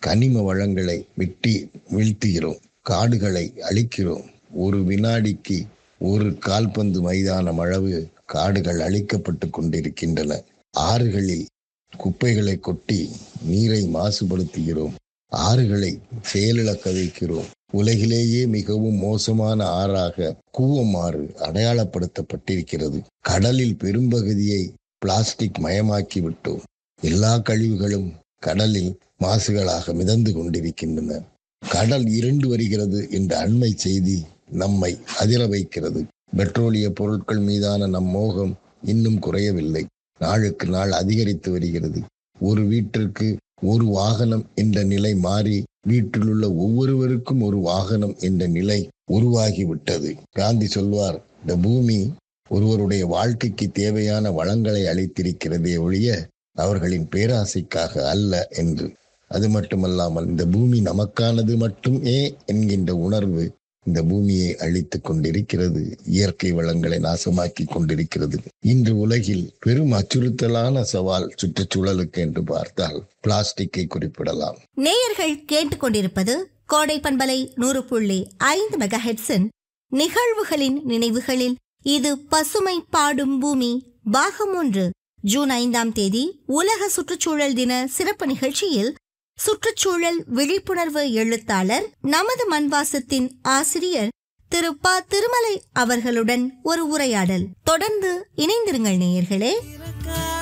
கனிம வளங்களை வெட்டி வீழ்த்துகிறோம் காடுகளை அழிக்கிறோம் ஒரு வினாடிக்கு ஒரு கால்பந்து மைதானம் அளவு காடுகள் அழிக்கப்பட்டு கொண்டிருக்கின்றன ஆறுகளில் குப்பைகளை கொட்டி நீரை மாசுபடுத்துகிறோம் ஆறுகளை செயலிழக்க வைக்கிறோம் உலகிலேயே மிகவும் மோசமான ஆறாக கூவமாறு அடையாளப்படுத்தப்பட்டிருக்கிறது கடலில் பெரும்பகுதியை பிளாஸ்டிக் மயமாக்கி விட்டோம் எல்லா கழிவுகளும் கடலில் மாசுகளாக மிதந்து கொண்டிருக்கின்றன கடல் இருண்டு வருகிறது என்ற அண்மை செய்தி நம்மை அதிர வைக்கிறது பெட்ரோலிய பொருட்கள் மீதான நம் மோகம் இன்னும் குறையவில்லை நாளுக்கு நாள் அதிகரித்து வருகிறது ஒரு வீட்டிற்கு ஒரு வாகனம் என்ற நிலை மாறி வீட்டிலுள்ள ஒவ்வொருவருக்கும் ஒரு வாகனம் என்ற நிலை உருவாகிவிட்டது காந்தி சொல்வார் இந்த பூமி ஒருவருடைய வாழ்க்கைக்கு தேவையான வளங்களை அளித்திருக்கிறதே ஒழிய அவர்களின் பேராசைக்காக அல்ல என்று அது மட்டுமல்லாமல் இந்த பூமி நமக்கானது மட்டுமே என்கின்ற உணர்வு இந்த பூமியை அழித்துக் கொண்டிருக்கிறது இயற்கை வளங்களை நாசமாக்கி கொண்டிருக்கிறது இன்று உலகில் பெரும் அச்சுறுத்தலான சவால் சுற்றுச்சூழலுக்கு என்று பார்த்தால் பிளாஸ்டிக்கை குறிப்பிடலாம் நேயர்கள் கேட்டுக்கொண்டிருப்பது கோடை பண்பலை நூறு புள்ளி ஐந்து மெகா ஹெட்ஸின் நிகழ்வுகளின் நினைவுகளில் இது பசுமை பாடும் பூமி பாகம் ஒன்று ஜூன் ஐந்தாம் தேதி உலக சுற்றுச்சூழல் தின சிறப்பு நிகழ்ச்சியில் சுற்றுச்சூழல் விழிப்புணர்வு எழுத்தாளர் நமது மண்வாசத்தின் ஆசிரியர் திரு ப திருமலை அவர்களுடன் ஒரு உரையாடல் தொடர்ந்து இணைந்திருங்கள் நேயர்களே